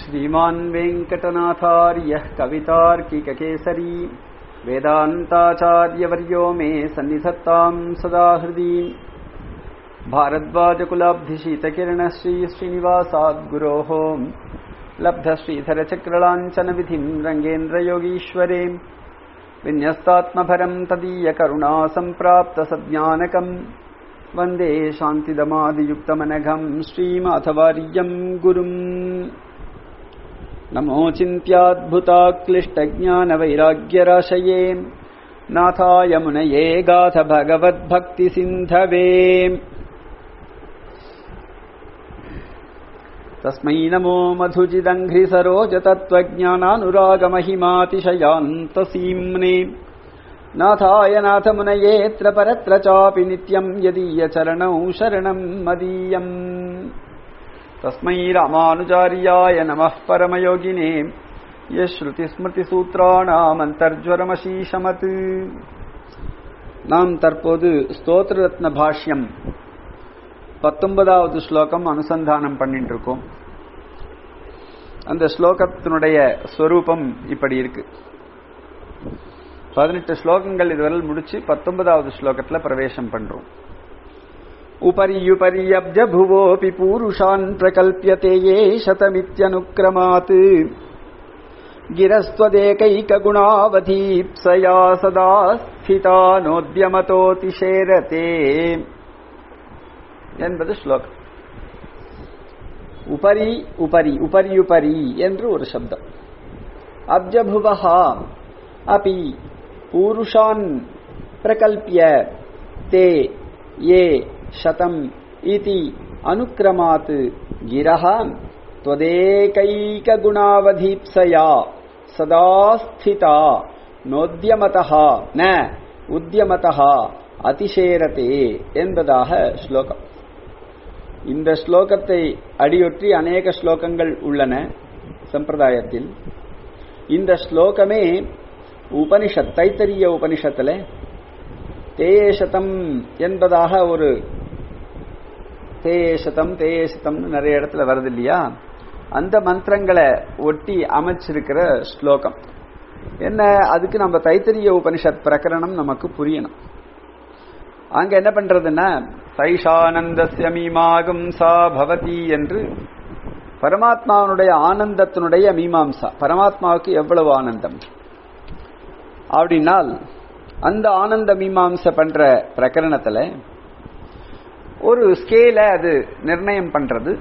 श्रीमान् वेङ्कटनाथार्यः कवितार्किककेसरी वेदान्ताचार्यवर्यो मे सन्निधत्ताम् सदा हृदि भारद्वाजकुलाब्धिशीतकिरणश्रीश्रीनिवासाद्गुरोः लब्धश्रीधरचक्रलाञ्छनविधिम् रङ्गेन्द्रयोगीश्वरे विन्यस्तात्मभरम् तदीयकरुणा सम्प्राप्तसज्ञानकम् वन्दे शान्तिदमादियुक्तमनघम् श्रीमाथवार्यम् गुरुम् नमोचिन्त्याद्भुताक्लिष्टज्ञानवैराग्यराशये नाथाय मुनये गाथ भगवद्भक्तिसिन्धवे तस्मै नमो मधुजिदङ्घ्रिसरोजतत्त्वज्ञानानुरागमहिमातिशयान्तसीम्ने नाथाय नाथमुनयेऽत्र परत्र चापि नित्यम् यदीयचरणौ शरणम् मदीयम् तस्मै रामानुजार्याय नमः परमयोगिने यश्रुतिस्मृतिसूत्राणामन्तर्ज्वरमशीशमत् நாம் தற்போது ஸ்தோத்திர ரத்ன பாஷ்யம் பத்தொன்பதாவது ஸ்லோகம் அனுசந்தானம் பண்ணிட்டு இருக்கோம் அந்த ஸ்லோகத்தினுடைய ஸ்வரூபம் இப்படி இருக்கு பதினெட்டு ஸ்லோகங்கள் இதுவரை முடிச்சு பத்தொன்பதாவது ஸ்லோகத்துல பிரவேசம் பண்றோம் உபரியுபரி அப்ஜ புவோபி பூருஷான் பிரகல்பியதே ஏ சதமித்யனுக்கிரமாத் गिरस्त्वदेकैकगुणावधीप्सया सदा स्थिता नोद्यमतोतिशेरते என்பது ஸ்லோகம் உபரி உபரி உபரியுபரி என்று ஒரு சப்தம் அப்ஜபுவஹா அபி பூருஷான் பிரகல்பிய தே ஏ சதம் இதி அனுக்கிரமாத் கிரஹ त्वदेकैकगुणावधीप्सया सदा स्थिता नोद्यमतः न உத்தியமதா அதிசேரத்தே என்பதாக ஸ்லோகம் இந்த ஸ்லோகத்தை அடியொற்றி அநேக ஸ்லோகங்கள் உள்ளன சம்பிரதாயத்தில் இந்த ஸ்லோகமே உபனிஷத் தைத்தரிய உபனிஷத்துல தேயசதம் என்பதாக ஒரு தேயசதம் தேயசதம்னு நிறைய இடத்துல வருது இல்லையா அந்த மந்திரங்களை ஒட்டி அமைச்சிருக்கிற ஸ்லோகம் என்ன அதுக்கு நம்ம தைத்தரிய உபனிஷத் பிரகரணம் நமக்கு புரியணும் அங்க என்ன பண்றதுன்னா சைஷானந்தஸ்ய மீமாகும் சா பவதி என்று பரமாத்மாவனுடைய ஆனந்தத்தினுடைய மீமாம்சா பரமாத்மாவுக்கு எவ்வளவு ஆனந்தம் அப்படின்னால் அந்த ஆனந்த மீமாம்ச பண்ற பிரகரணத்துல ஒரு ஸ்கேல அது நிர்ணயம் பண்றது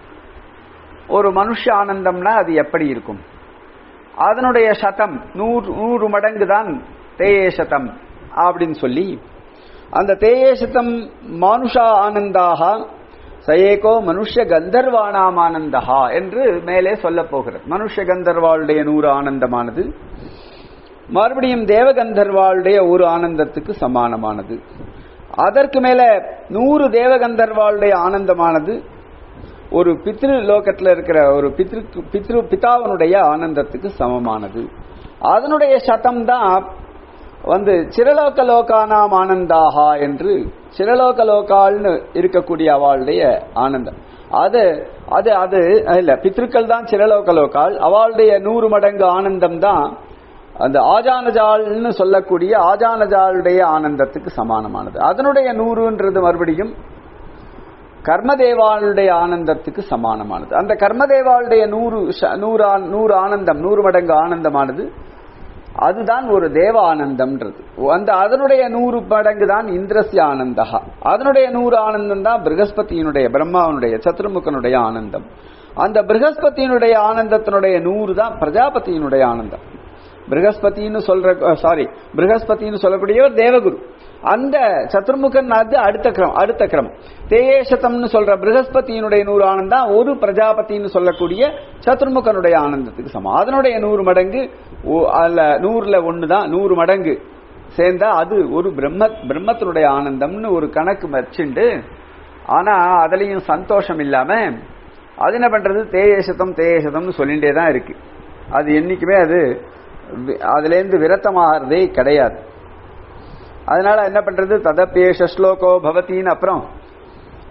ஒரு மனுஷ ஆனந்தம்னா அது எப்படி இருக்கும் அதனுடைய சதம் நூறு நூறு மடங்கு தான் தேயே சதம் அப்படின்னு சொல்லி அந்த தேயே சதம் மானுஷா ஆனந்தாக சயேகோ மனுஷ கந்தர்வானாம் ஆனந்தஹா என்று மேலே சொல்ல போகிறது மனுஷ கந்தர்வாளுடைய நூறு ஆனந்தமானது மறுபடியும் தேவகந்தர்வாளுடைய ஒரு ஆனந்தத்துக்கு சமானமானது அதற்கு மேல நூறு தேவகந்தர்வாளுடைய ஆனந்தமானது ஒரு பித்ரு லோகத்தில் இருக்கிற ஒரு பித்ரு பித்ரு பிதாவனுடைய ஆனந்தத்துக்கு சமமானது அதனுடைய சதம் தான் வந்து சிரலோக லோகானாம் ஆனந்தாகா என்று சிரலோக லோகால்னு இருக்கக்கூடிய அவளுடைய ஆனந்தம் அது அது அது இல்ல பித்ருக்கள் தான் சிரலோக லோகால் அவளுடைய நூறு மடங்கு ஆனந்தம் தான் அந்த ஆஜானஜால்னு சொல்லக்கூடிய ஆஜானஜாலுடைய ஆனந்தத்துக்கு சமானமானது அதனுடைய நூறுன்றது மறுபடியும் கர்மதேவாளுடைய ஆனந்தத்துக்கு சமானமானது அந்த கர்மதேவாளுடைய நூறு நூறு நூறு ஆனந்தம் நூறு மடங்கு ஆனந்தமானது அதுதான் ஒரு தேவ ஆனந்தம்ன்றது அந்த அதனுடைய நூறு மடங்கு தான் இந்திரஸ்ய ஆனந்தா அதனுடைய நூறு ஆனந்தம் தான் பிரகஸ்பதியினுடைய பிரம்மாவனுடைய சத்ருமுகனுடைய ஆனந்தம் அந்த பிரகஸ்பதியினுடைய ஆனந்தத்தினுடைய நூறு தான் பிரஜாபதியினுடைய ஆனந்தம் பிரகஸ்பதினு சொல்ற சாரி பிரகஸ்பதினு சொல்லக்கூடியவர் தேவகுரு அந்த சத்துர்முகன் அது அடுத்த கிரமம் அடுத்த கிரமம் தேயேசத்தம்னு சொல்ற பிரகஸ்பதியினுடைய நூறு ஆனந்தம் ஒரு பிரஜாபத்தின்னு சொல்லக்கூடிய சத்துர்முகனுடைய ஆனந்தத்துக்கு சமம் அதனுடைய நூறு மடங்கு அல்ல நூறுல ஒண்ணுதான் நூறு மடங்கு சேர்ந்தா அது ஒரு பிரம்ம பிரம்மத்தினுடைய ஆனந்தம்னு ஒரு கணக்கு வச்சுண்டு ஆனா அதுலயும் சந்தோஷம் இல்லாம அது என்ன பண்றது தேயேசத்தம் தேயேசத்தம்னு சொல்லிட்டே தான் இருக்கு அது என்னைக்குமே அது அதுல இருந்து விரத்தமாகறதே கிடையாது அதனால என்ன பண்றது ததப்பேஷ ஸ்லோகோ பவத்தின்னு அப்புறம்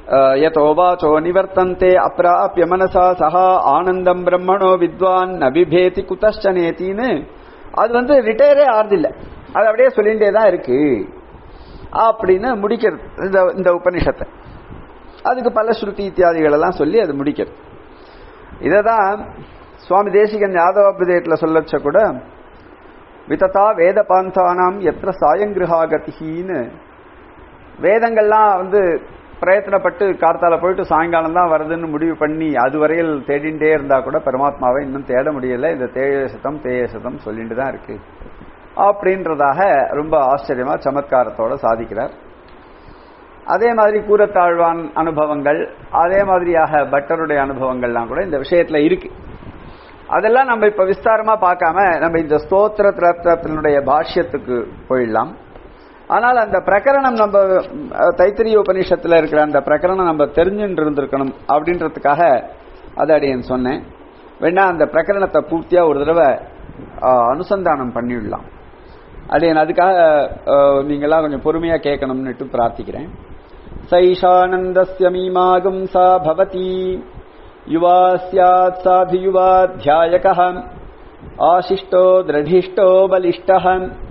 யதோ வாச்சோ நிவர்த்தந்தே அப்ராப்ய மனசா சஹா ஆனந்தம் பிரம்மணோ வித்வான் நபிபேதி குதஷ்டனேத்தின்னு அது வந்து ரிட்டையரே ஆறுதில்ல அது அப்படியே சொல்லிகிட்டே தான் இருக்கு அப்படின்னு முடிக்கிறது இந்த இந்த உபனிஷத்தை அதுக்கு பல ஸ்ருதி இத்தியாதிகள் எல்லாம் சொல்லி அது முடிக்கிறது இதை தான் சுவாமி தேசிகன் யாதவாபிதேயத்தில் சொல்லச்ச கூட விததா வேத பாந்தானாம் எத்திர சாயங்கிருஹாகதின்னு வேதங்கள்லாம் வந்து பிரயத்தனப்பட்டு கார்த்தால போயிட்டு சாயங்காலம் தான் வருதுன்னு முடிவு பண்ணி அது வரையில் தேடிண்டே இருந்தா கூட பரமாத்மாவை இன்னும் தேட முடியல இந்த தேயசதம் தேயசதம் சொல்லிட்டு தான் இருக்கு அப்படின்றதாக ரொம்ப ஆச்சரியமா சமத்காரத்தோட சாதிக்கிறார் அதே மாதிரி கூரத்தாழ்வான் அனுபவங்கள் அதே மாதிரியாக பட்டருடைய அனுபவங்கள்லாம் கூட இந்த விஷயத்துல இருக்கு அதெல்லாம் நம்ம இப்ப விஸ்தாரமா பார்க்காம நம்ம இந்த ஸ்தோத்திர திரத்தினுடைய பாஷ்யத்துக்கு போயிடலாம் ஆனால் அந்த பிரகரணம் நம்ம தைத்திரிய உபநிஷத்துல இருக்கிற அந்த பிரகரணம் நம்ம தெரிஞ்சுட்டு இருந்திருக்கணும் அப்படின்றதுக்காக அதை அடியன் சொன்னேன் வேணா அந்த பிரகரணத்தை பூர்த்தியா ஒரு தடவை அனுசந்தானம் பண்ணிவிடலாம் அடியன் அதுக்காக நீங்களாம் கொஞ்சம் பொறுமையா கேட்கணும்னுட்டு பிரார்த்திக்கிறேன் சைஷானந்தஸ்ய மீமாகும் சா பவதி யுவா சியாத் சாது யுவாத்தியாயக ஆசிஷ்டோ திரடிஷ்டோ பலிஷ்டः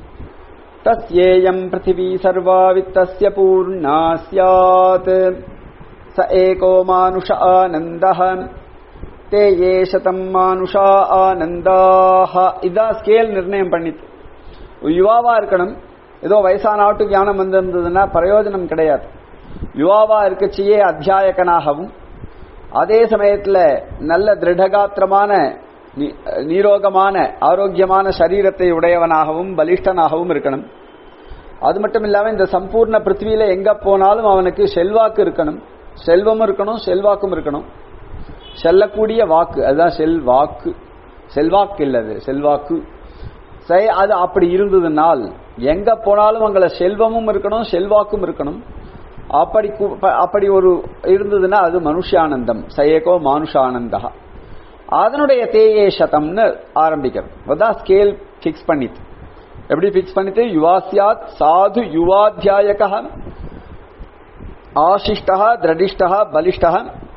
तस्येयम् पृथिवी सर्वा वित्तस्य पूर्णा स्यात् स एको मानुष आनन्दः ते ये शतम् மானுஷா ஆனந்தாக இதான் ஸ்கேல் நிர்ணயம் பண்ணிட்டு யுவாவா இருக்கணும் ஏதோ வயசான ஆட்டு ஞானம் வந்திருந்ததுன்னா பிரயோஜனம் கிடையாது யுவாவா இருக்கச்சியே அத்தியாயகனாகவும் அதே சமயத்துல நல்ல திருடகாத்திரமான நீரோகமான ஆரோக்கியமான சரீரத்தை உடையவனாகவும் பலிஷ்டனாகவும் இருக்கணும் அது மட்டும் இல்லாம இந்த சம்பூர்ண பிருத்திவியில எங்க போனாலும் அவனுக்கு செல்வாக்கு இருக்கணும் செல்வமும் இருக்கணும் செல்வாக்கும் இருக்கணும் செல்லக்கூடிய வாக்கு அதுதான் செல்வாக்கு செல்வாக்கு இல்லது செல்வாக்கு அது அப்படி இருந்ததுனால் எங்க போனாலும் அங்கே செல்வமும் இருக்கணும் செல்வாக்கும் இருக்கணும் அப்படி அப்படி ஒரு இருந்ததுன்னா அது மனுஷானந்தம் சயேகோ மானுஷானந்தா அதனுடைய தேயே சதம்னு ஆரம்பிக்கிறோம் அதான் ஸ்கேல் பிக்ஸ் பண்ணிட்டு எப்படி பிக்ஸ் பண்ணிட்டு யுவாசியாத் சாது யுவாத்தியாயக ஆசிஷ்டா திரடிஷ்டா பலிஷ்டா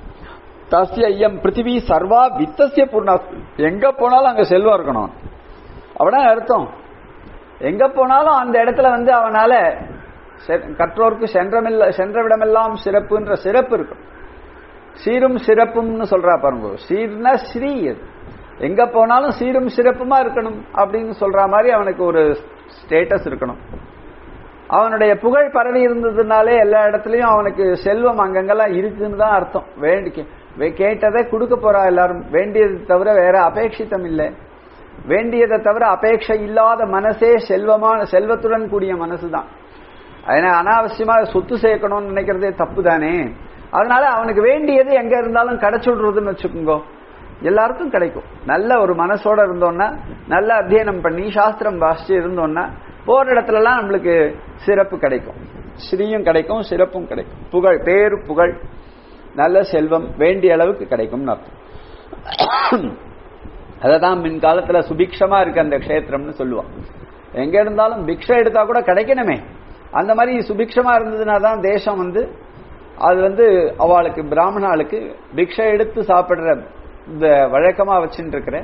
தஸ்ய ஐயம் பிருத்திவி சர்வா வித்தசிய பூர்ணா எங்க போனாலும் அங்க செல்வம் இருக்கணும் அவனா அர்த்தம் எங்க போனாலும் அந்த இடத்துல வந்து அவனால கற்றோருக்கு சென்றமில்ல சென்றவிடமெல்லாம் சிறப்புன்ற சிறப்பு இருக்கும் சீரும் சிறப்பும்னு சொல்றா பாருங்க சீர்னா ஸ்ரீ அது எங்க போனாலும் சீரும் சிறப்புமா இருக்கணும் அப்படின்னு சொல்ற மாதிரி அவனுக்கு ஒரு ஸ்டேட்டஸ் இருக்கணும் அவனுடைய புகழ் பரவி இருந்ததுனாலே எல்லா இடத்துலயும் அவனுக்கு செல்வம் அங்கங்கெல்லாம் இருக்குன்னு தான் அர்த்தம் வேண்டி கேட்டதை கொடுக்க போறா எல்லாரும் வேண்டியது தவிர வேற அபேட்சித்தம் இல்லை வேண்டியதை தவிர அபேட்சை இல்லாத மனசே செல்வமான செல்வத்துடன் கூடிய மனசு தான் அதனால அனாவசியமா சொத்து சேர்க்கணும்னு நினைக்கிறதே தப்பு தானே அதனால அவனுக்கு வேண்டியது எங்க இருந்தாலும் கிடைச்சுடுறதுன்னு வச்சுக்கோங்க எல்லாருக்கும் கிடைக்கும் நல்ல ஒரு மனசோட இருந்தோம்னா நல்ல அத்தியனம் பண்ணி சாஸ்திரம் வாசிச்சு இருந்தோம்னா போற இடத்துலலாம் நம்மளுக்கு சிறப்பு கிடைக்கும் ஸ்ரீயும் கிடைக்கும் சிறப்பும் கிடைக்கும் புகழ் பேரு புகழ் நல்ல செல்வம் வேண்டிய அளவுக்கு கிடைக்கும்னு அர்த்தம் அததான் மின் காலத்துல சுபிக்ஷமா இருக்கு அந்த கஷேத்திரம்னு சொல்லுவான் எங்க இருந்தாலும் பிக்ஷை எடுத்தா கூட கிடைக்கணுமே அந்த மாதிரி சுபிக்ஷமா இருந்ததுன்னா தான் தேசம் வந்து அது வந்து அவளுக்கு பிராமணாளுக்கு பிக்ஷை எடுத்து சாப்பிடுற இந்த வழக்கமா வச்சுட்டு இருக்கிற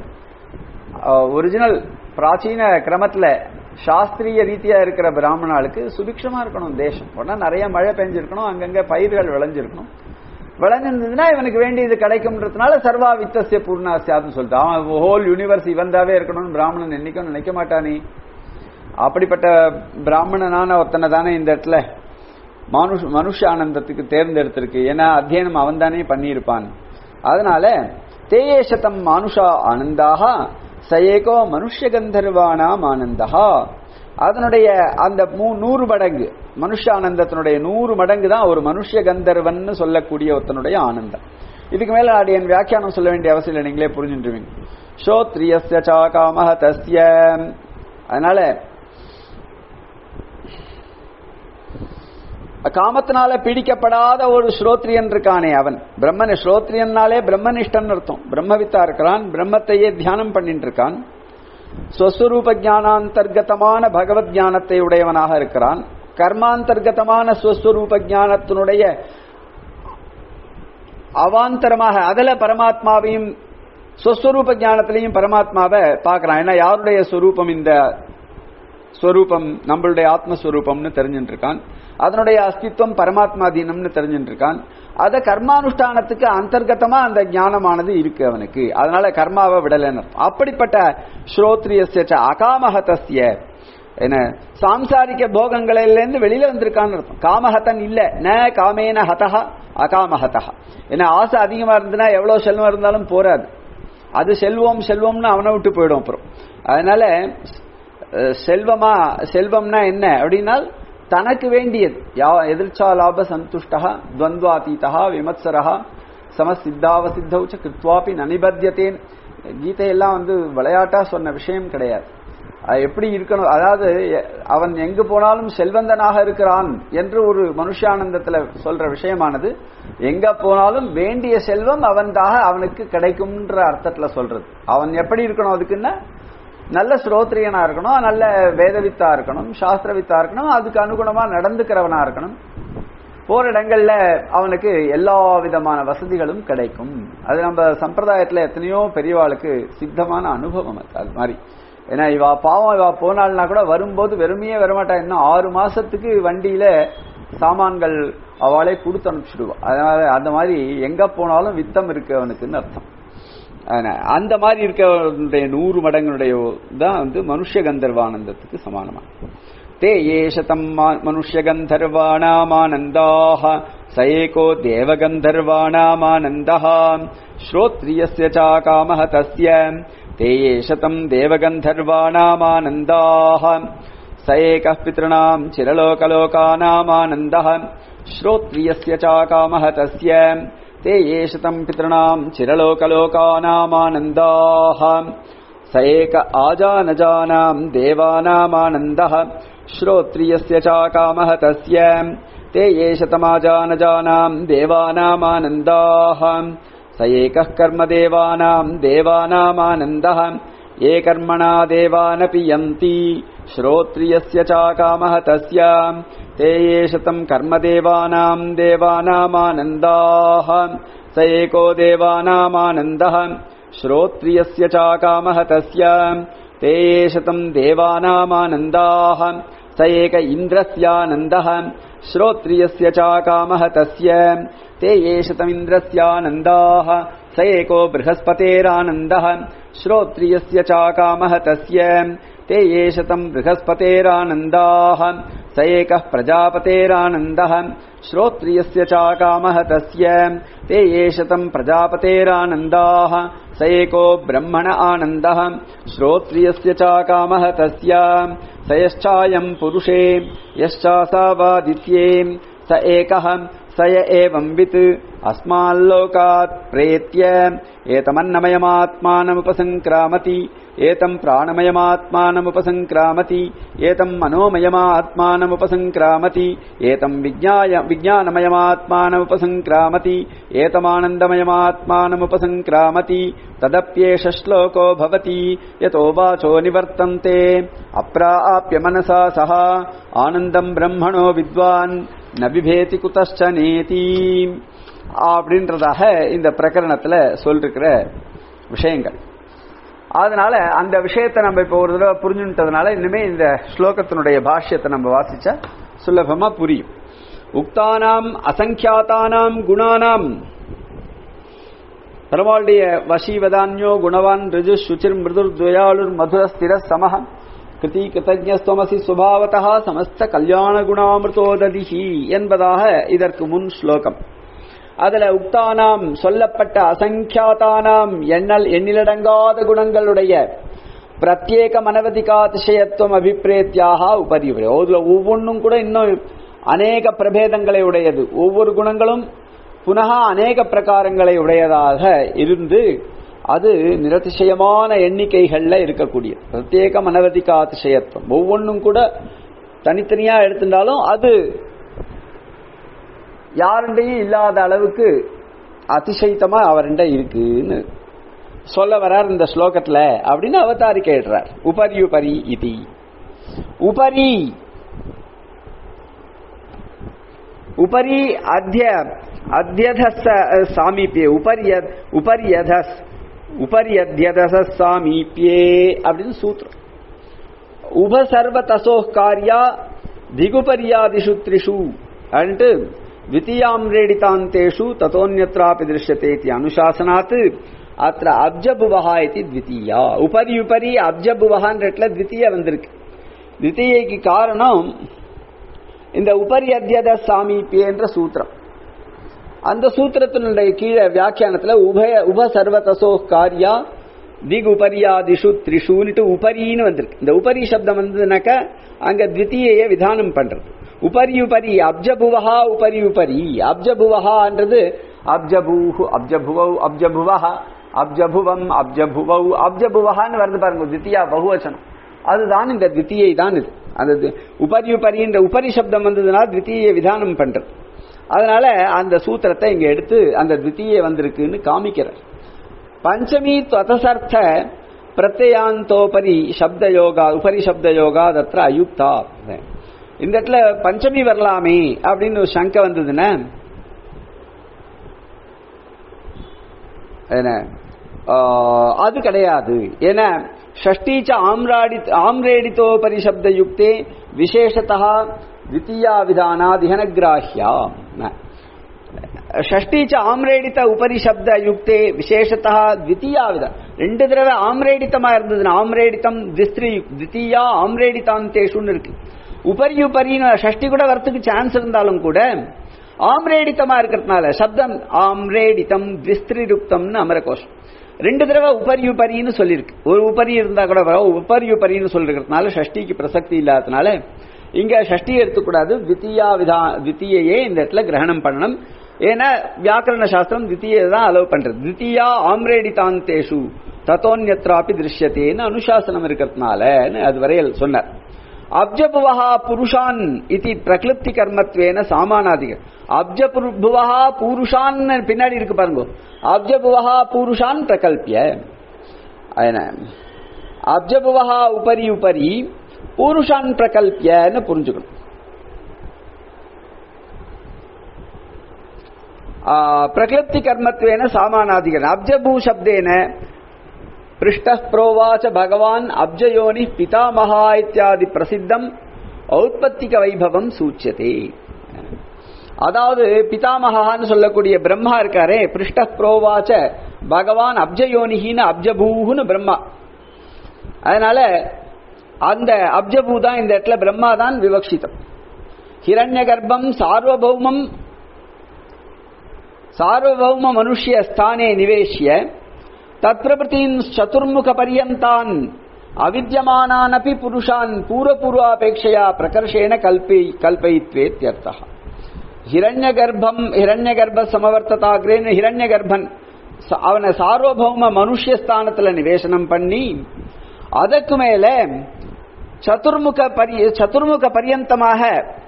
ஒரிஜினல் பிராச்சீன கிரமத்துல சாஸ்திரிய ரீதியா இருக்கிற பிராமணாளுக்கு சுபிக்ஷமா இருக்கணும் தேசம் உடனே நிறைய மழை பெஞ்சிருக்கணும் அங்கங்க பயிர்கள் விளைஞ்சிருக்கணும் விளைஞ்சிருந்ததுன்னா இவனுக்கு வேண்டியது கிடைக்கும்ன்றதுனால சர்வா வித்தசிய பூர்ணாசியாதுன்னு சொல்லிட்டு அவன் ஹோல் யூனிவர்ஸ் இவன்தாவே இருக்கணும்னு பிராமணன் என்னைக்கும் நினைக்க மாட்டானே அப்படிப்பட்ட பிராமணனான ஒருத்தனை தானே இந்த இடத்துல மனுஷ மனுஷ ஆனந்தத்துக்கு தேர்ந்தெடுத்திருக்கு ஏன்னா அத்தியனம் அவன் தானே பண்ணியிருப்பான் அதனால தேயேஷதம் மானுஷா ஆனந்தாக சயேகோ மனுஷ கந்தர்வானாம் ஆனந்தா அதனுடைய அந்த நூறு மடங்கு மனுஷ ஆனந்தத்தினுடைய நூறு மடங்கு தான் ஒரு மனுஷ கந்தர்வன் சொல்லக்கூடிய ஒருத்தனுடைய ஆனந்தம் இதுக்கு மேல அடி என் வியாக்கியானம் சொல்ல வேண்டிய அவசியம் இல்லை நீங்களே புரிஞ்சுட்டுருவீங்க ஸ்ரோத்ரியஸ்ய சாகாமஹ தஸ்ய அதனால காமத்தினால பீடிக்கப்படாத ஒரு ஸ்ரோத்ரியன் இருக்கானே அவன் பிரம்மன் ஸ்ரோத்ரியன்னாலே பிரம்மனிஷ்டன் அர்த்தம் பிரம்மவித்தா இருக்கிறான் பிரம்மத்தையே தியானம் பண்ணிட்டு இருக்கான் ஸ்வஸ்வரூப ஜானாந்தர்கதமான பகவத் ஞானத்தை உடையவனாக இருக்கிறான் கர்மாந்தர்கதமான ஸ்வஸ்வரூப ஜானத்தினுடைய அவாந்தரமாக அதுல பரமாத்மாவையும் சொஸ்வரூப ஞானத்திலையும் பரமாத்மாவை பார்க்கறான் ஏன்னா யாருடைய சொரூபம் இந்த ஸ்வரூபம் நம்மளுடைய ஆத்மஸ்வரூபம்னு தெரிஞ்சுட்டு இருக்கான் அதனுடைய அஸ்தித்வம் பரமாத்மாதீனம்னு தெரிஞ்சுட்டு இருக்கான் அத கர்மானுஷ்டானத்துக்கு அந்தர்கதமா அந்த ஞானமானது இருக்கு அவனுக்கு அதனால கர்மாவை விடலன்னு அர்த்தம். அப்படிப்பட்ட ஸ்ரோத்ரியஸ்ய ச அகாமஹதஸ்ய என்ன சாம்சாரிக்க போகங்களிலிருந்து வெளியில வந்திருக்கான்னு அர்த்தம் காமஹதன் இல்ல ந காமேன ஹதஹ அகாமஹதஹ ஏன்னா ஆசை அதிகமா இருந்ததுன்னா எவ்வளவு செல்வம் இருந்தாலும் போராது அது செல்வம் செல்வம்னு அவனை விட்டு போயிடும் அப்புறம் அதனால அஹ், செல்வமா செல்வம்னா என்ன அப்படின்னா தனக்கு வேண்டியது யா எதிர்ச்சா லாப சந்துஷ்டா துவந்த்வாதீதா விமத்சரா சமசித்தாவசித்தௌ ச கிருத்வாபி நனிபத்தியத்தேன் கீதையெல்லாம் வந்து விளையாட்டா சொன்ன விஷயம் கிடையாது அது எப்படி இருக்கணும் அதாவது எ- அவன் எங்கு போனாலும் செல்வந்தனாக இருக்கிறான் என்று ஒரு மனுஷானந்தத்துல சொல்ற விஷயமானது எங்க போனாலும் வேண்டிய செல்வம் அவன்தாக அவனுக்கு கிடைக்கும்ன்ற அர்த்தத்துல சொல்றது அவன் எப்படி இருக்கணும் அதுக்குன்னா நல்ல ஸ்ரோத்ரியனா இருக்கணும் நல்ல வேதவித்தா இருக்கணும் சாஸ்திரவித்தா இருக்கணும் அதுக்கு அனுகுணமா நடந்துக்கிறவனா இருக்கணும் போற இடங்கள்ல அவனுக்கு எல்லா விதமான வசதிகளும் கிடைக்கும் அது நம்ம சம்பிரதாயத்துல எத்தனையோ பெரியவாளுக்கு சித்தமான அனுபவம் அது அது மாதிரி ஏன்னா இவா பாவம் இவா போனாள்னா கூட வரும்போது வெறுமையே வரமாட்டா இன்னும் ஆறு மாசத்துக்கு வண்டியில சாமான்கள் அவளே கொடுத்து அனுப்பிச்சிடுவா அதனால அந்த மாதிரி எங்க போனாலும் வித்தம் இருக்கு அவனுக்குன்னு அர்த்தம் அதனால அந்த மாதிரி இருக்கிற நூறு மடங்களுடைய தான் வந்து மனுஷ கந்தர்வானந்தத்துக்கு சமானமா தே ஏஷதம் மனுஷ்ய கந்தர்வாணாமானந்தாக ச ஏகோ தேவகந்தர்வாணாமானந்தः ஸ்ரோத்ரியஸ்ய ச காமः தஸ்ய ते ஏஷதம் தேவகந்தர்வாணாமானந்தாः स एकः पितॄणाम् चिरलोकलोकानामानन्दः श्रोत्रियस्य च कामः तस्य ते येषतम् पितॄणाम् चिरलोकलोकानामानन्दाः स एक आजानजानाम् देवानामानन्दः श्रोत्रियस्य च कामः तस्य ते येषतमाजानजानाम् देवानामानन्दाः स एकः कर्मदेवानाम् देवानामानन्दः ये कर्मणा देवानपि यन्ति श्रोत्रियस्य च कामः तस्य ते येषतम् कर्मदेवानाम् देवानामानन्दाः स एको देवानामानन्दः श्रोत्रियस्य च कामः तस्य ते येषतम् देवानामानन्दाः स एक इन्द्रस्यानन्दः श्रोत्रियस्य च कामः तस्य ते येषतमिन्द्रस्यानन्दाः स एको बृहस्पतेरानन्दः श्रोत्रियस्य च कामः तस्य ते येषतम् बृहस्पतेरानन्दाः स एकः प्रजापतेरानन्दः श्रोत्रियस्य च कामः तस्य ते येषतम् प्रजापतेरानन्दाः स एको ब्रह्मण आनन्दः श्रोत्रियस्य च कामः तस्य स यश्चायम् पुरुषे यश्चासावादित्ये स एकः स य एवंवित् अस्माल्लोकात् प्रेत्य एतमन्नमयमात्मानमुपसङ्क्रामति एतम् प्राणमयमात्मानमुपसङ्क्रामति एतम् मनोमयमात्मानमुपसङ्क्रामति एतम् विज्ञाय विज्ञानमयमात्मानमुपसङ्क्रामति एतमानन्दमयमात्मानमुपसङ्क्रामति तदप्येष श्लोको भवति यतो वाचो निवर्तन्ते अप्राप्य मनसा सह आनन्दम् ब्रह्मणो विद्वान् न விபேதி குதஷ்ட நேதி அப்படின்றதாக இந்த பிரகரணத்துல சொல்லிருக்கிற விஷயங்கள் அதனால அந்த விஷயத்தை நம்ம இப்போ ஒரு தடவை புரிஞ்சுட்டதுனால இனிமே இந்த ஸ்லோகத்தினுடைய பாஷ்யத்தை நம்ம வாசிச்சா சுலபமா புரியும் உக்தானாம் அசங்கியாத்தானாம் குணானாம் பெருமாளுடைய வசீவதான்யோ குணவான் ரிஜு சுச்சிர் மிருதுர் துவயாளுர் மதுர ஸ்திர சமஹ கிருதி கிருத்தஜஸ்துவமசி சுபாவதா சமஸ்த கல்யாண குணாமிருதோததிஹி என்பதாக இதற்கு முன் ஸ்லோகம் அதுல உக்தானாம் சொல்லப்பட்ட அசங்கியாதானாம் எண்ணல் எண்ணிலடங்காத குணங்களுடைய பிரத்யேக மனவதிகாதிசயத்துவம் அபிப்பிரேத்தியாக உபரி அதுல ஒவ்வொன்றும் கூட இன்னும் அநேக பிரபேதங்களை உடையது ஒவ்வொரு குணங்களும் புனக அநேக பிரகாரங்களை உடையதாக இருந்து அது நிரதிசயமான எண்ணிக்கைகள்ல இருக்கக்கூடிய பிரத்யேக மனவதிக அதிசயத்துவம் ஒவ்வொன்றும் கூட தனித்தனியா எடுத்திருந்தாலும் அது யாருண்டையும் இல்லாத அளவுக்கு அதிசயித்தமா அவருண்ட இருக்குன்னு சொல்ல வரார் இந்த ஸ்லோகத்துல அப்படின்னு அவதாரி கேடுறார் உபரி உபரி இது உபரி உபரி அத்திய அத்தியதஸ் சாமீபியே உபரிய உபரியதஸ் உபரியத்யதச சாமீபியே அப்படின்னு சூத்திரம் உபசர்வதசோ காரியா திகுபரியாதிஷு த்ரிஷு అంటూ ద్వితీయామ్రేడితాంతేషు తతోన్యత్రాపి దృశ్యతే ఇది అనుశాసనాత్ అత్ర అబ్జభువహ ఇది ద్వితీయ ఉపరి ఉపరి అబ్జభువహ என்ற ద్వితీయ வந்திருக்கு ద్వితீயக்கு காரணம் இந்த உபரி அத்தியத சாமீபிய என்ற சூத்திரம் அந்த சூத்திரத்தினுடைய கீழே வியாக்கியானத்துல உபய உப சர்வதசோ காரியா திக் உபரியாதிஷு த்ரிஷூன்ட்டு உபரின்னு வந்திருக்கு இந்த உபரி சப்தம் வந்ததுனாக்க அங்க த்விதீய விதானம் பண்றது உபரி உபரி அப்ஜபுவஹா உபரி உபரி அப்ஜபுவஹான்றது அப்ஜபூஹு அப்ஜபுவௌ அப்ஜபுவஹா அப்ஜபுவம் அப்ஜபுவௌ அப்ஜபுவஹான்னு வருது பாருங்க தித்தியா பகுவச்சனம் அதுதான் இந்த தித்தியை தான் இது அந்த தி- உபரி உபரின்ற உபரி சப்தம் வந்ததுனால தித்தியை விதானம் பண்றது அதனால அந்த சூத்திரத்தை இங்க எடுத்து அந்த தித்தியை வந்திருக்குன்னு காமிக்கிறார் பஞ்சமி துவதசர்த்த பிரத்யாந்தோபரி சப்த யோகா உபரி சப்த யோகா தத்ர அயுக்தா இந்த இடத்துல பஞ்சமி வரலாமே அப்படின்னு ஒரு சங்கை வந்ததுன்னா என்ன ஆஹ், அது கிடையாது ஏன்னா ஷஷ்டீச்ச ஆம்ராடி ஆம்ரேடித்தோபரி சப்த யுக்தே விசேஷத்தா द्वितीया विधानादिहनग्राह्या ஷஷ்டீச்ச ஆம்ரேடித்த உபரி சப்த யுக்தே விசேஷத்தா द्वितीया வித ரெண்டு தடவை ஆம்ரேடித்தமா இருந்ததுன்னா ஆம்ரேடித்தம் திஸ்திரி द्वितीया ஆம்ரேடித்தாந்தேஷுன்னு இருக்கு உபரி உபரின்னு ஷஷ்டி கூட வரத்துக்கு சான்ஸ் இருந்தாலும் கூட ஆம்ரேடித்தமா இருக்கிறதுனால சப்தம் ஆம்ரேடித்தம் திஸ்திரிருப்தம்னு அமரகோஷம் ரெண்டு தடவை உபரி உபரின்னு சொல்லியிருக்கு ஒரு உபரி இருந்தா கூட வர உபரி உபரின்னு சொல்லிருக்கிறதுனால ஷஷ்டிக்கு பிரசக்தி இல்லாததுனால இங்க ஷஷ்டி எடுத்துக்கூடாது தித்தியா விதா தித்தியையே இந்த இடத்துல கிரகணம் பண்ணணும் ஏன்னா வியாக்கரண சாஸ்திரம் தித்தியை தான் அலோவ் பண்றது தித்தியா ஆம்ரேடிதாந்தேஷு தத்தோன்யத்ராபி திருஷ்யத்தேன்னு அனுசாசனம் இருக்கிறதுனால அது வரையில் சொன்னார் அப்ஜபுவஹா புருஷான் இது பிரகிருப்தி கர்மத்வேன சாமானாதிக அப்ஜபுவஹா புருஷான் பின்னாடி இருக்கு பாருங்க அப்ஜபுவஹா புருஷான் பிரகல்பிய என்ன அப்ஜபுவஹா உபரி உபரி புருஷான் பிரகல்பியன்னு புரிஞ்சுக்கணும் ஆ, பிரகிருப்தி கர்மத்வேன சாமானாதிகன் அப்ஜபூ சப்தேன पृष्ठः प्रोवाच भगवान् अब्जयोनिः पितामहा इत्यादि பிரசித்தம் ஔத்பத்திக வைபவம் சூச்சியதே அதாவது பிதாமகான்னு சொல்லக்கூடிய பிரம்மா இருக்காரே பிருஷ்ட புரோவாச்ச பகவான் அப்ஜயோனிகின்னு அப்ஜபூன்னு பிரம்மா அதனால அந்த அப்ஜபூ தான் இந்த இடத்துல பிரம்மா தான் விவக்ஷிதம் ஹிரண்ய கர்ப்பம் சார்வபௌமம் சார்வபௌம மனுஷ்ய ஸ்தானே நிவேஷ்ய தத்பிரபுத்தீன் சதுர்முக பரியந்தான் அவித்யமானானபி புருஷான் பூர்வபூர்வாபேட்சையா பிரகர்ஷேண கல்பி கல்பயித்வேத்யர்த்தா ஹிரண்ய கர்ப்பம் ஹிரண்ய கர்ப்ப சமவர்த்ததாகிரேன்னு ஹிரண்ய கர்ப்பன் ச- அவனை சார்வபௌம மனுஷ்யஸ்தானத்துல நிவேசனம் பண்ணி அதற்கு மேல சதுர்முக பரி சதுர்முக பரியந்தமாக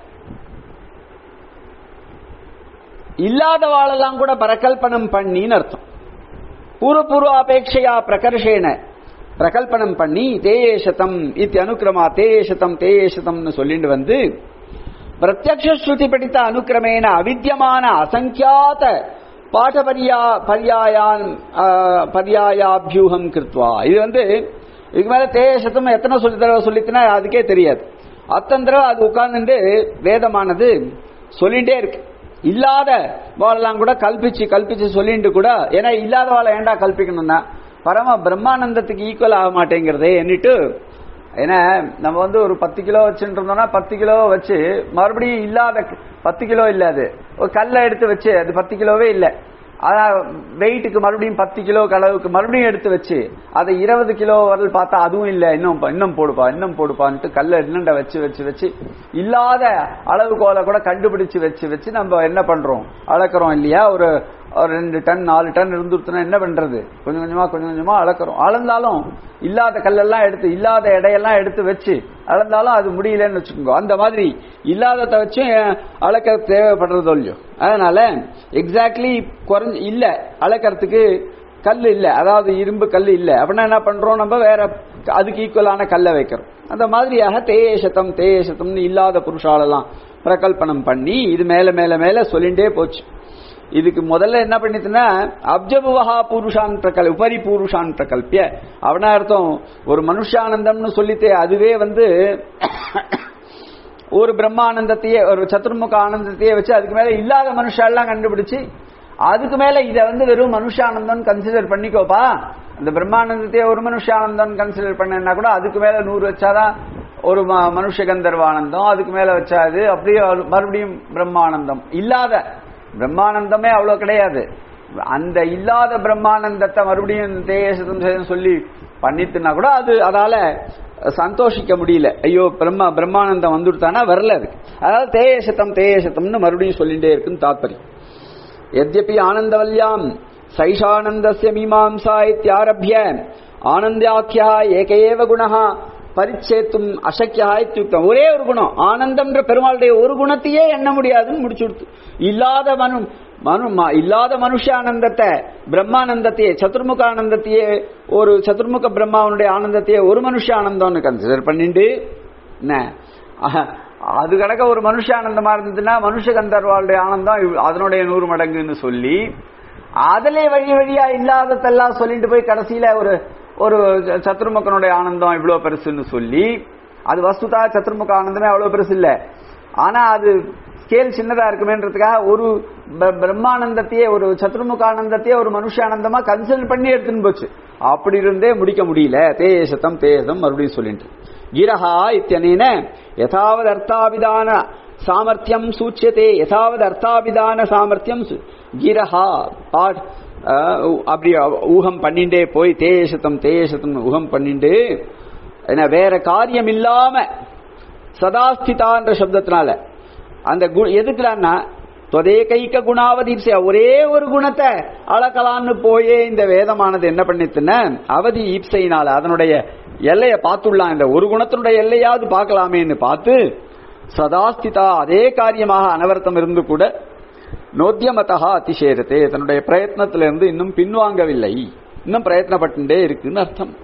இல்லாதவாளெல்லாம் கூட பரகல்பனம் பண்ணின்னு அர்த்தம் பூர்வபூர்வ அபேட்சையா பிரகர்ஷேன பிரகல்பனம் பண்ணி தேயேஷதம் இத்தி அனுக்கிரமா தேயேஷதம் தேயேஷதம்னு சொல்லிட்டு வந்து பிரத்யக்ஷ ஸ்ருதி படித்த அனுக்கிரமேன அவித்தியமான அசங்கியாத பாட பரியா பரியாயான் ஆ, பரியாயாபியூகம் கிருத்வா இது வந்து இதுக்கு மேல தேயசத்தம் எத்தனை சொல்லி தடவை சொல்லித்துனா அதுக்கே தெரியாது அத்தனை தடவை அது உட்கார்ந்துட்டு வேதமானது சொல்லிட்டே இருக்கு இல்லாத வாழெல்லாம் கூட கல்பிச்சு கல்பிச்சு சொல்லிட்டு கூட ஏன்னா இல்லாத வாழை ஏன்டா கல்பிக்கணும்னா பரம பிரம்மானந்தத்துக்கு ஈக்குவல் ஆக மாட்டேங்கிறதே என்னிட்டு ஏன்னா நம்ம வந்து ஒரு பத்து கிலோ வச்சுட்டு இருந்தோம்னா பத்து கிலோ வச்சு மறுபடியும் இல்லாத பத்து கிலோ இல்ல அது ஒரு கல்லை எடுத்து வச்சு அது பத்து கிலோவே இல்லை ஆனா வெயிட்டுக்கு மறுபடியும் பத்து கிலோ அளவுக்கு மறுபடியும் எடுத்து வச்சு அதை இருபது கிலோ வரல் பார்த்தா அதுவும் இல்ல இன்னும் ப- இன்னும் போடுப்பா இன்னும் போடுப்பான்ட்டு கல்லை என்னண்ட வச்சு வச்சு வச்சு இல்லாத அளவுகோலை கூட கண்டுபிடிச்சு வச்சு வச்சு நம்ம என்ன பண்றோம் அளக்குறோம் இல்லையா ஒரு ஒரு ரெண்டு டன் நாலு டன் இருந்துருச்சுன்னா என்ன பண்றது கொஞ்சம் கொஞ்சமா கொஞ்சம் கொஞ்சமா அளக்குறோம் அளந்தாலும் இல்லாத கல்லெல்லாம் எடுத்து இல்லாத எடையெல்லாம் எடுத்து வச்சு அளந்தாலும் அது முடியலன்னு வச்சுக்கோங்க அந்த மாதிரி இல்லாததை வச்சும் அஹ், அளக்க தேவைப்படுறதோ இல்லையோ அதனால எக்ஸாக்ட்லி குறைஞ்சு இல்ல அளக்கறதுக்கு கல் இல்ல அதாவது இரும்பு கல் இல்ல அப்படின்னா என்ன பண்றோம் நம்ம வேற அதுக்கு ஈக்குவலான கல்லை வைக்கிறோம் அந்த மாதிரியாக தேயசத்தம் தேயசத்தம்னு இல்லாத புருஷாலெல்லாம் பிரகல்பனம் பண்ணி இது மேல மேல மேல சொல்லிண்டே போச்சு இதுக்கு முதல்ல என்ன பண்ணிட்டுனா அப்ஜபுவஹா புருஷான் பிரகல் உபரி புருஷான் பிரகல்பிய அவனா அர்த்தம் ஒரு மனுஷானந்தம்னு சொல்லிட்டு அதுவே வந்து ஒரு பிரம்மானந்தத்தையே ஒரு சத்துர்முக ஆனந்தத்தையே வச்சு அதுக்கு மேல இல்லாத மனுஷாலாம் கண்டுபிடிச்சு அதுக்கு மேல இத வந்து வெறும் மனுஷானந்தம் கன்சிடர் பண்ணிக்கோப்பா அந்த பிரம்மானந்தத்தையே ஒரு மனுஷானந்தம் கன்சிடர் பண்ணா கூட அதுக்கு மேல நூறு வச்சாதான் ஒரு ம- மனுஷ கந்தர்வானந்தம் அதுக்கு மேல வச்சாது அப்படியே மறுபடியும் பிரம்மானந்தம் இல்லாத பிரம்மானந்தமே அவ்வளவு கிடையாது அந்த இல்லாத பிரம்மானந்தத்தை மறுபடியும் தேசத்தம் சொல்லி பண்ணிட்டுனா கூட அது அதால சந்தோஷிக்க முடியல ஐயோ பிரம்மா பிரம்மானந்தம் வந்துடுத்தானா வரல அதுக்கு அதாவது தேயசத்தம் தேயசத்தம்னு மறுபடியும் சொல்லிட்டே இருக்குன்னு தாத்பரியம் यद्यपि आनन्दवल्याम् सैषानन्दस्य मीमांसा इत्यारभ्य आनन्द्याख्यः एक एव गुणः பரிச்சேத்தும் அசக்கியா இத்தியுக்தம் ஒரே ஒரு குணம் ஆனந்தம்ன்ற பெருமாளுடைய ஒரு குணத்தையே எண்ண முடியாதுன்னு முடிச்சு கொடுத்து இல்லாத மனு மனு ம- இல்லாத மனுஷ ஆனந்தத்தை பிரம்மானந்தத்தையே சதுர்முக ஆனந்தத்தையே ஒரு சதுர்முக பிரம்மாவனுடைய ஆனந்தத்தையே ஒரு மனுஷ ஆனந்தம்னு கன்சிடர் பண்ணிட்டு என்ன அஹ், அது கடக்க ஒரு மனுஷ ஆனந்தமா இருந்ததுன்னா மனுஷ கந்தர்வாளுடைய ஆனந்தம் இவ்- அதனுடைய நூறு மடங்குன்னு சொல்லி அதிலே வழி வழியா இல்லாததெல்லாம் சொல்லிட்டு போய் கடைசியில ஒரு ஒரு ச- சத்துர்முகனுடைய ஆனந்தம் இவ்வளவு பெருசுன்னு சொல்லி அது வஸ்துதா சத்துர்முக ஆனந்தமே அவ்வளவு பெருசு இல்ல ஆனா அது ஸ்கேல் சின்னதா இருக்குமேன்றதுக்காக ஒரு ப- பிரம்மானந்தத்தையே ஒரு சத்துர்முக ஆனந்தத்தையே ஒரு மனுஷ ஆனந்தமா கன்சிடர் பண்ணி எடுத்துன்னு போச்சு அப்படி இருந்தே முடிக்க முடியல தேசத்தம் தேசம் மறுபடியும் சொல்லிட்டு गिरहा इत्यनेन यथावद् अर्थाभिधान सामर्थ्यं सूच्यते यथावद् अर्थाभिधान सामर्थ्यं सु- गिरहा பாட் அப்படி ஊகம் பண்ணிண்டே போய் தேசத்தம் தேசத்தம் ஊகம் பண்ணிண்டு என்ன வேற காரியம் இல்லாம சதாஸ்திதான்ற சப்தத்தினால அந்த கு- எதுக்குலான்னா தொதேகைக்க குணாவதீப்சையா ஒரே ஒரு குணத்தை அளக்கலான்னு போயே இந்த வேதமானது என்ன பண்ணித்துன்னா அவதி ஈப்சையினால அதனுடைய எல்லையை பார்த்துடலாம் இந்த ஒரு குணத்தினுடைய எல்லையாவது பார்க்கலாமேன்னு பார்த்து சதாஸ்திதா அதே காரியமாக அனவர்த்தம் இருந்து கூட நோத்தியமதா அதிசேரத்தே தன்னுடைய பிரயத்னத்திலிருந்து இன்னும் பின்வாங்கவில்லை இன்னும் பிரயத்னப்பட்டுட்டே இருக்குன்னு அர்த்தம்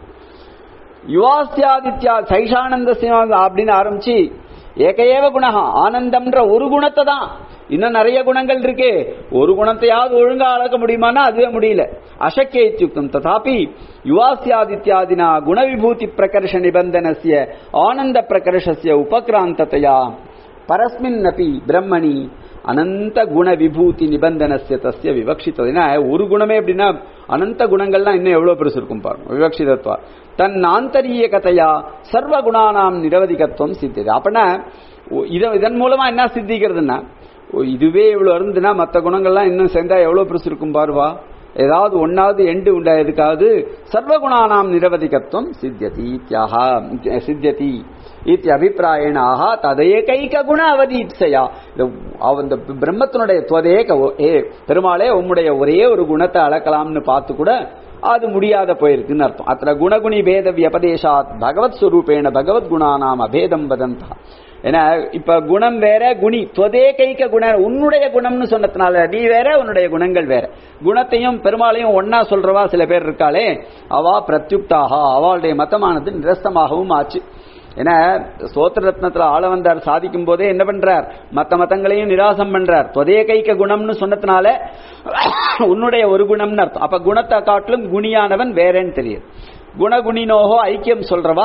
யுவாஸ்தியாதித்யா சைஷானந்த அப்படின்னு ஆரம்பிச்சு ஏகையேவ குணஹா ஆனந்தம்ன்ற ஒரு குணத்தை தான் இன்னும் நிறைய குணங்கள் இருக்கு ஒரு குணத்தையாவது ஒழுங்கா அளக்க முடியுமானா அதுவே முடியல அசக்கிய இத்தியுக்தம் ததாபி யுவாஸ்தியாதித்யாதினா குணவிபூதி பிரகர்ஷ நிபந்தனஸ்ய ஆனந்த பிரகர்ஷஸ்ய உபக்ராந்ததையா பரஸ்மின் அப்பி பிரம்மணி அனந்த குண விபூதி நிபந்தனஸ்ய தஸ்ய விவக்ஷித்தது ஏன்னா ஒரு குணமே அப்படின்னா அனந்த குணங்கள்லாம் இன்னும் எவ்வளவு பெருசு இருக்கும் பாருங்க விவக்ஷிதத்வா தன் ஆந்தரிய கதையா சர்வ குணானாம் நிரவதிகத்துவம் சித்தியது அப்படின்னா ஒ- இத இதன் மூலமா என்ன சித்திக்கிறதுன்னா ஓ, இதுவே இவ்வளவு இருந்துன்னா மற்ற குணங்கள்லாம் இன்னும் சேர்ந்தா எவ்வளவு பெருசு இருக்கும் பாருவா ஏதாவது ஒன்னாவது எண்டு உண்டா எதுக்காவது சர்வகுணானாம் நிரவதிகத்துவம் சித்தியதி இத்யாஹா சித்தியதி இத்தி அபிப்பிராயண ஆஹா ததையகைக குண அவதீப்சையா இந்த அவ- இந்த பிரம்மத்தினுடைய துவதேக ஒ- ஏ பெருமாளே உம்முடைய ஒரே ஒரு குணத்தை அளக்கலாம்னு பார்த்து கூட அது முடியாத போயிருக்குன்னு அர்த்தம் அத்த குணகுணி பேத வியபதேசாத் பகவத் ஸ்வரூபேண பகவத் குணானாம் அபேதம் வதந்தா ஏன்னா இப்ப குணம் வேற குணி தொதே கைக்க குண உன்னுடைய குணம்னு சொன்னதுனால நீ வேற உன்னுடைய குணங்கள் வேற குணத்தையும் பெருமாளையும் ஒன்னா சொல்றவா சில பேர் இருக்காளே அவா பிரத்யுக்தாக அவளுடைய மதமானது நிரஸ்தமாகவும் ஆச்சு ஏன்னா சோத்திர ரத்னத்துல ஆள வந்தார் சாதிக்கும் போதே என்ன பண்றார் மத்த மதங்களையும் நிராசம் பண்றார் தொதே கைக்க குணம்னு சொன்னதுனால உன்னுடைய ஒரு குணம்னு அர்த்தம் அப்ப குணத்தை காட்டிலும் குணியானவன் வேறேன்னு தெரியுது குணகுணினோகோ ஐக்கியம் சொல்றவா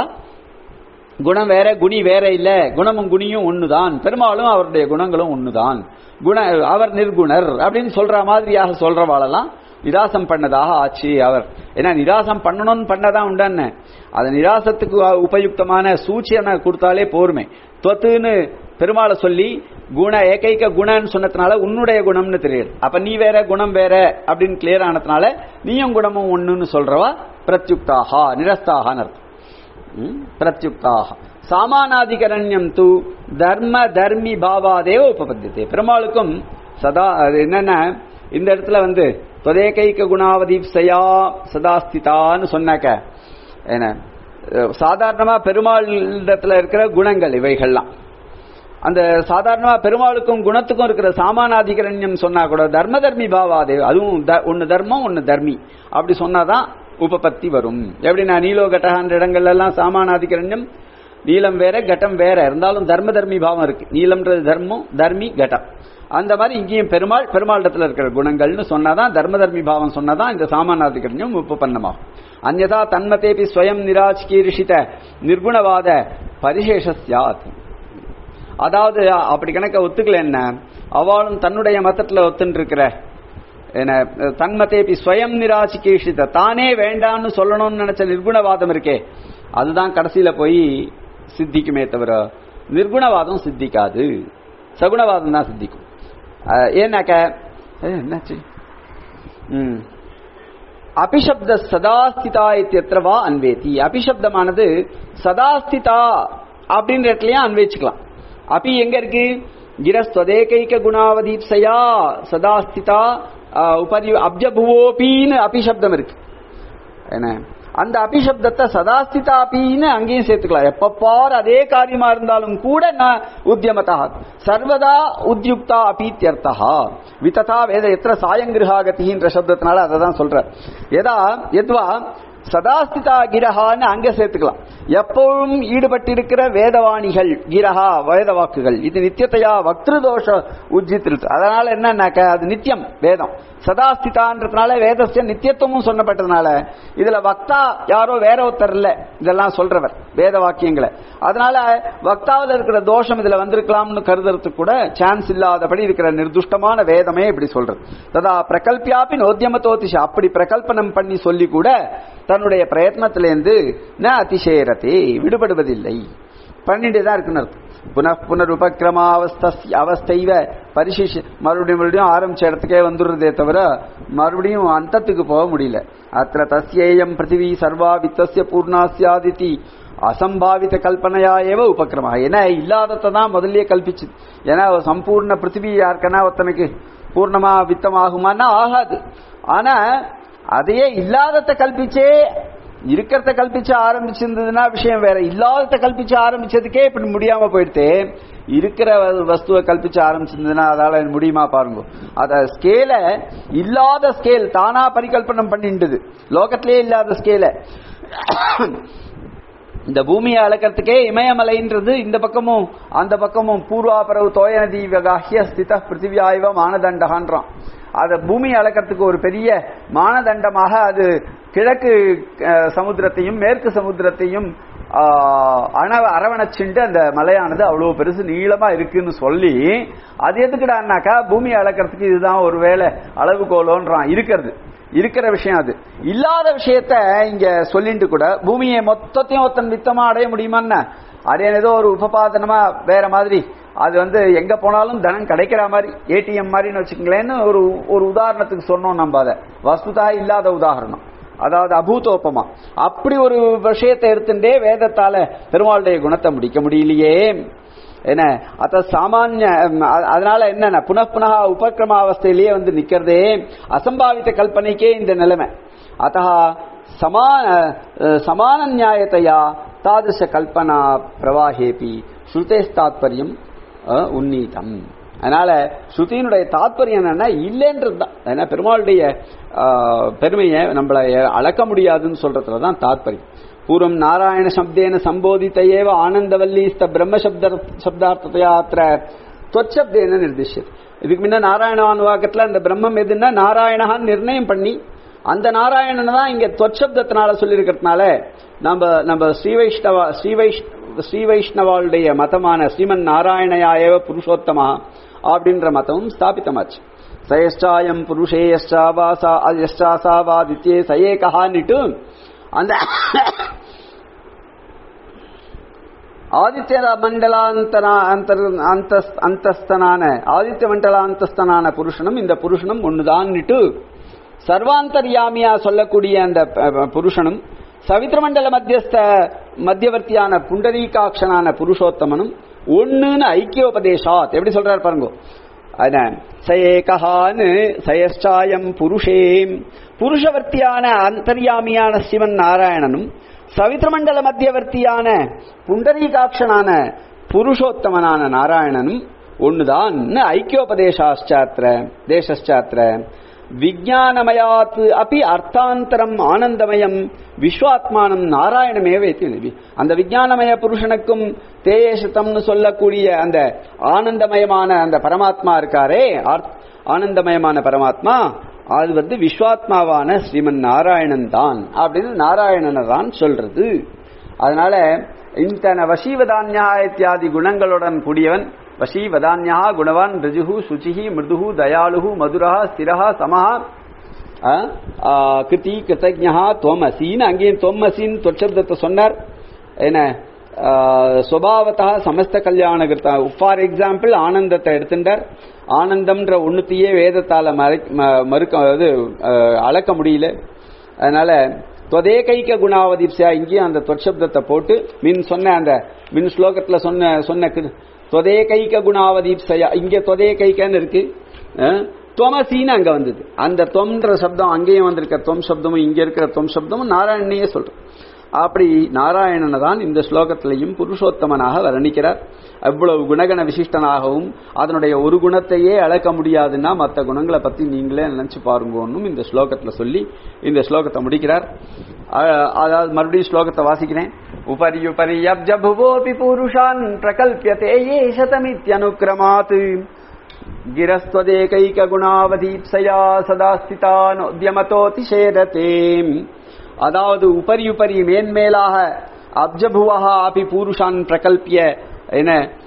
குணம் வேற குணி வேற இல்ல குணமும் குணியும் ஒண்ணுதான் பெரும்பாலும் அவருடைய குணங்களும் ஒண்ணுதான் குண அவர் நிர்குணர் அப்படின்னு சொல்ற மாதிரியாக சொல்றவாளெல்லாம் நிராசம் பண்ணதாக ஆச்சு அவர் ஏன்னா நிராசம் பண்ணணும்னு பண்ணதான் உண்டான்னு அது நிராசத்துக்கு உபயுக்தமான சூச்சனை கொடுத்தாலே போருமே தொத்துன்னு பெருமாளை சொல்லி குண ஏகைக்க குணன்னு சொன்னதுனால உன்னுடைய குணம்னு தெரியுது அப்ப நீ வேற குணம் வேற அப்படின்னு கிளியர் ஆனதுனால நீயும் குணமும் ஒண்ணுன்னு சொல்றவா பிரத்யுக்தாகா நிரஸ்தாகான்னு அர்த்தம் ம், பிரத்யுக்தாக சாமானாதிகரண்யம் து தர்ம தர்மி பாவாதேவ உபபத்தியத்தை பெருமாளுக்கும் சதா அது என்னன்னா இந்த இடத்துல வந்து தொதேகைக்க குணாவதீப்சையா சதாஸ்திதான்னு சொன்னாக்க என்ன அஹ், சாதாரணமா பெருமாள் இடத்துல இருக்கிற குணங்கள் இவைகள்லாம் அந்த சாதாரணமா பெருமாளுக்கும் குணத்துக்கும் இருக்கிற சாமானாதிகரண்யம் சொன்னா கூட தர்ம தர்மி பாவாதே அதுவும் த- ஒன்னு தர்மம் ஒன்னு தர்மி அப்படி சொன்னாதான் உபபத்தி வரும் எப்படின்னா நீலோ கட்டகான்ற இடங்கள்ல எல்லாம் சாமானாதிகரண்யம் நீலம் வேற கட்டம் வேற இருந்தாலும் தர்ம தர்மி பாவம் இருக்கு நீலம்ன்றது தர்மம் தர்மி கட்டம் அந்த மாதிரி இங்கேயும் பெருமாள் பெருமாளிடத்துல இருக்கிற குணங்கள்னு சொன்னாதான் தர்ம தர்மி பாவம் சொன்னாதான் இந்த சாமானாதிகரண்யம் உபபன்னமாகும் அந்நதா தன்மதேபி ஸ்வயம் நிராஜ்கீர்ஷித நிர்குணவாத பரிசேஷ சியாத் அதாவது அப்படி கணக்க ஒத்துக்கல என்ன அவளும் தன்னுடைய மதத்துல ஒத்துன்னு இருக்கிற என்ன தன்மதேபி ஸ்வயம் நிராஜ்கீர்ஷித தானே வேண்டாம்னு சொல்லணும்னு நினைச்ச நிர்குணவாதம் இருக்கே அதுதான் கடைசியில போய் சித்திக்குமே தவிர நிர்குணவாதம் சித்திக்காது சகுணவாதம் தான் சித்திக்கும் அஹ் ஏன்னாக்க ஏய், என்னாச்சு ம் அபிஷப்த சதாஸ்திதா இத்தியத்திரவா அன்வேதி அபிஷப்தமானது சதாஸ்திதா அப்படின்ற இடத்துலயும் அன்வேச்சிக்கலாம் அபி எங்க இருக்கு கிரஸ்வதேகைக குணாவதீப்சையா சதாஸ்திதா அஹ், உபரி அப்ஜபுவோபின்னு அபிஷப்தம் இருக்கு என்ன அந்த அபிஷப்தத்தை சதாஸ்திதா அபின்னு அங்கேயும் சேர்த்துக்கலாம் எப்பப்பார் அதே காரியமா இருந்தாலும் கூட நான் உத்தியமதா சர்வதா உத்யுக்தா அபீத்தியர்த்தா விததா வேத எத்திர சாயங்கிருஹாகத்தின்ற சப்தத்தினால அதை தான் சொல்ற எதா எத்வா சதாஸ்திதா கிரஹான்னு அங்க சேர்த்துக்கலாம் எப்பவும் ஈடுபட்டிருக்கிற வேதவாணிகள் கிரஹா வேத வாக்குகள் இது நித்தியத்தையா வக்திருதோஷ உஜ்ஜித்திருக்கு அதனால என்னன்னாக்க அது நித்தியம் வேதம் சதாஸ்திதான்றதுனால வேதஸ்ய நித்தியத்துவமும் சொன்னப்பட்டதுனால இதுல வக்தா யாரோ வேற ஒருத்தர் இல்ல இதெல்லாம் சொல்றவர் வேத வாக்கியங்களை அதனால வக்தாவில் இருக்கிற தோஷம் இதுல வந்திருக்கலாம்னு கருதுறதுக்கு கூட சான்ஸ் இல்லாதபடி இருக்கிற நிர்துஷ்டமான வேதமே இப்படி சொல்றது ததா பிரகல்பியாப்பி நோத்தியமத்தோதிஷ அப்படி பிரகல்பனம் பண்ணி சொல்லி கூட தன்னுடைய பிரயத்னத்திலேருந்து ந அதிசேரத்தே விடுபடுவதில்லை பண்ணிட்டே தான் இருக்குன்னு அர்த்தம் புனః புனருபக்கிரமாவஸ்த அவஸ்தைவ பரிசிஷ் மறுபடியும் மறுபடியும் ஆரம்பிச்ச இடத்துக்கே வந்துடுறதே தவிர மறுபடியும் அந்தத்துக்கு போக முடியல அத்த தஸ்யேயம் பிருத்திவி சர்வா வித்தஸ்ய பூர்ணாசியாதித்தி அசம்பாவித கல்பனையா ஏவ உபக்கிரமா ஏன்னா இல்லாததை தான் முதல்லயே கல்பிச்சு ஏன்னா ஒரு சம்பூர்ண பிருத்திவி யாருக்கனா ஒருத்தனுக்கு பூர்ணமா வித்தமாகுமான்னா ஆகாது ஆனா அதையே இல்லாதத கல்பிச்சே இருக்கிறத கல்பிச்சு ஆரம்பிச்சிருந்ததுன்னா விஷயம் வேற இல்லாதத கல்பிச்சு ஆரம்பிச்சதுக்கே இப்படி முடியாம போயிடுத்து இருக்கிற வ- வஸ்துவை கல்பிச்சு ஆரம்பிச்சிருந்ததுன்னா அதால முடியுமா பாருங்க அத ஸ்கேல இல்லாத ஸ்கேல் தானா பரிகல்பனம் பண்ணிண்டது லோகத்திலே இல்லாத ஸ்கேல இந்த பூமியை அளக்கிறதுக்கே இமயமலைன்றது இந்த பக்கமும் அந்த பக்கமும் பூர்வாபரவு தோய நதி விகாஹிய ஸ்தித பிருத்திவியாய்வ மானதண்டகான்றான் அத பூமியை அளக்கிறதுக்கு ஒரு பெரிய மானதண்டமாக அது கிழக்கு அஹ், சமுத்திரத்தையும் மேற்கு சமுத்திரத்தையும் ஆஹ், அண அரவணைச்சுண்டு அந்த மலையானது அவ்வளவு பெருசு நீளமா இருக்குன்னு சொல்லி அது எதுக்குடான்னாக்கா பூமியை அளக்கிறதுக்கு இதுதான் ஒரு வேலை அளவுகோலோன்றான் இருக்கிறது இருக்கிற விஷயம் அது இல்லாத விஷயத்த இங்க சொல்லிட்டு கூட பூமியை மொத்தத்தையும் ஒருத்தன் வித்தமா அடைய முடியுமான்னா அது ஏதோ ஒரு உபபாதனமா வேற மாதிரி அது வந்து எங்க போனாலும் தனம் கிடைக்கிற மாதிரி ஏடிஎம் மாதிரின்னு வச்சுக்கங்களேன்னு ஒரு ஒரு உதாரணத்துக்கு சொன்னோம் நம்ம அதை வஸ்துதா இல்லாத உதாரணம் அதாவது அபூதோப்பமா அப்படி ஒரு விஷயத்தை எடுத்துட்டே வேதத்தால பெருமாளுடைய குணத்தை முடிக்க முடியலையே என்ன அத சாமானிய ம், அ- அதனால என்னன்னா புனః உபக்கிரம அவஸ்தையிலேயே வந்து நிக்கிறதே அசம்பாவித கல்பனைக்கே இந்த நிலைமை அத்த சமான அஹ், சமான நியாயத்தையா தாதிருஷ கல்பனா பிரவாகேபி ஸ்ருதேஸ்தாத்பரியம் அஹ், உன்னீதம் அதனால ஸ்ருதியினுடைய தாத்பரியம் என்னன்னா இல்லைன்றது தான் ஏன்னா பெருமாளுடைய ஆஹ், பெருமையை நம்மள அளக்க முடியாதுன்னு சொல்றதுல தான் தாத்பரியம் பூர்வம் நாராயண சப்தேன சம்போதித்த ஏவ ஆனந்தவல்லீஸ்த பிரம்ம சப்த சப்தார்த்தத்தையா அத்திர தொச்சப்தேன நிர்திஷ்யது இதுக்கு முன்ன நாராயணானுவாக்கத்துல அந்த பிரம்மம் எதுன்னா நாராயணகான்னு நிர்ணயம் பண்ணி அந்த நாராயணன் தான் இங்க தொச்சப்தத்தினால சொல்லியிருக்கிறதுனால நம்ம நம்ம ஸ்ரீ வைஷ்ணவா ஸ்ரீ வைஷ் ஸ்ரீ வைஷ்ணவாளுடைய மதமான ஸ்ரீமன் நாராயணயா ஏவ புருஷோத்தமா அப்படின்ற மதமும் ஸ்தாபிதமாச்சு சயஷ்டாயம் புருஷே யஷ்டாவாசா யஷ்டாசாவாதித்யே சயேகஹான்னுட்டு அந்த ஆதித்ய மண்டலாந்தனா அந்தர் அந்தஸ்- அந்தஸ்தனான ஆதித்ய மண்டலாந்தஸ்தனான புருஷனும் இந்த புருஷனும் ஒண்ணுதான்னுட்டு சர்வாந்தர்யாமியா சொல்லக்கூடிய அந்த அஹ், புருஷனும் சவித்ரமண்டல மத்தியஸ்த மத்தியவர்த்தியான புண்டரீகாட்சனான புருஷோத்தமனும் ஒண்ணுன்னு ஐக்கியோபதேசாத் எப்படி சொல்றாரு பாருங்க அதான் சயேகஹான்னு சயஷ்டாயம் புருஷே புருஷவர்த்தியான அந்தர்யாமியான சிவன் நாராயணனும் சவித்ரமண்டல மத்தியவர்த்தியான புண்டரீகாட்சனான புருஷோத்தமனான நாராயணனும் ஒண்ணுதான் ஐக்கியோபதேசாச்சாத்திர தேசாஸ்திர விஜயானமயாத் அப்படி அர்த்தாந்தரம் ஆனந்தமயம் விஸ்வாத்மானம் நாராயணமே வைத்து அந்த விஜயானமய புருஷனுக்கும் தேயசத்தம்னு சொல்லக்கூடிய அந்த ஆனந்தமயமான அந்த பரமாத்மா இருக்காரே ஆனந்தமயமான பரமாத்மா அது வந்து விஸ்வாத்மாவான ஸ்ரீமன் நாராயணன் தான் அப்படின்னு நாராயணனை தான் சொல்றது அதனால இத்தனை வசீவதான்யா இத்தியாதி குணங்களுடன் கூடியவன் வசீவதான்யா குணவான் ரிஜுகு சுச்சிஹி மிருதுகு தயாளுகு மதுரா ஸ்திரா சமஹா கிருதி கிருத்தஜா துவமசின்னு அங்கேயும் துவமசின்னு தொற்சப்தத்தை சொன்னார் என்ன சுபாவத்தா சமஸ்த கல்யாண கிருத்தா ஃபார் எக்ஸாம்பிள் ஆனந்தத்தை எடுத்துட்டார் ஆனந்தம்ன்ற ஒண்ணுத்தையே வேதத்தால மறுக்க அது அளக்க முடியல அதனால தொதேகைக்க குணாவதீப்சா இங்கேயும் அந்த தொற்சப்தத்தை போட்டு மின் சொன்ன அந்த மின் ஸ்லோகத்துல சொன்ன சொன்ன தொதேகைக்க குணாவதீப்சையா இங்க தொதேகைக்கன்னு இருக்கு துவமசின்னு அங்க வந்தது அந்த தொம்ன்ற சப்தம் அங்கேயும் வந்திருக்க தொம் சப்தமும் இங்க இருக்கிற தொம் சப்தமும் நாராயணனையே சொல்றோம் அப்படி நாராயணனை தான் இந்த ஸ்லோகத்திலையும் புருஷோத்தமனாக வர்ணிக்கிறார் அவ்வளவு குணகண விசிஷ்டனாகவும் அதனுடைய ஒரு குணத்தையே அளக்க முடியாதுன்னா மற்ற குணங்களை பத்தி நீங்களே நினைச்சு பாருங்கன்னு இந்த ஸ்லோகத்துல சொல்லி இந்த ஸ்லோகத்தை முடிக்கிறார் அதாவது மறுபடியும் ஸ்லோகத்தை வாசிக்கிறேன் உபரி உபரி அப்ஜபுவோபி புருஷான் பிரகல்பியதே ஏ சதமித்யனுக்கிரமாத் गिरस्त्वदेकैक गुणावधीप्सया सदा स्थितानोद्यमतोऽतिशेदते அதாவது உபரி உபரி மேன்மேலாக அப்ஜபுவஹா அபி பூருஷான் பிரகல்பிய என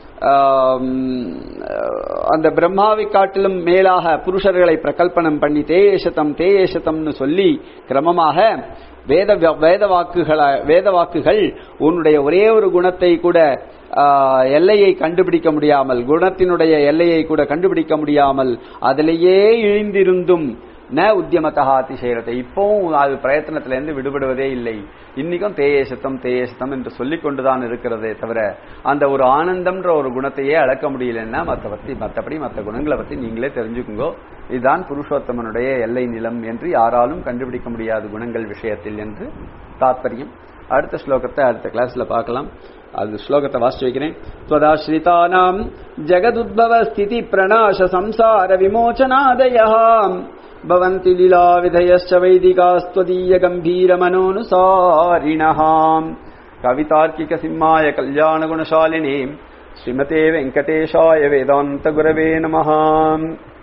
அந்த பிரம்மாவை காட்டிலும் மேலாக புருஷர்களை பிரகல்பனம் பண்ணி தேயேசத்தம் தேயேசத்தம்னு சொல்லி கிரமமாக வேத வேத வாக்குகள வேத வாக்குகள் உன்னுடைய ஒரே ஒரு குணத்தை கூட எல்லையை கண்டுபிடிக்க முடியாமல் குணத்தினுடைய எல்லையை கூட கண்டுபிடிக்க முடியாமல் அதிலேயே இழிந்திருந்தும் ந உத்தியமத்தா அதிசயத்தை இப்பவும் அது பிரயத்தனத்திலிருந்து விடுபடுவதே இல்லை இன்னைக்கும் தேயேசத்தம் தேயேசத்தம் என்று சொல்லிக் கொண்டுதான் இருக்கிறதே தவிர அந்த ஒரு ஆனந்தம்ன்ற ஒரு குணத்தையே அளக்க முடியலன்னா மற்ற பத்தி மற்றபடி மற்ற குணங்களை பத்தி நீங்களே தெரிஞ்சுக்குங்கோ இதுதான் புருஷோத்தமனுடைய எல்லை நிலம் என்று யாராலும் கண்டுபிடிக்க முடியாத குணங்கள் விஷயத்தில் என்று தாத்பரியம் அடுத்த ஸ்லோகத்தை அடுத்த கிளாஸ்ல பார்க்கலாம் அது ஸ்லோகத்தை வாசிச்சு வைக்கிறேன் त्वदाश्रितानाम् जगदुद्भव स्थिति प्रणाश संसार विमोचनादयः भवन्ति लीलाविधयश्च वैदिकास्त्वदीय गम्भीरमनोनुसारिणः कवितार्किकसिंहाय कल्याणगुणशालिने श्रीमते वेङ्कटेशाय वेदान्तगुरवे नमः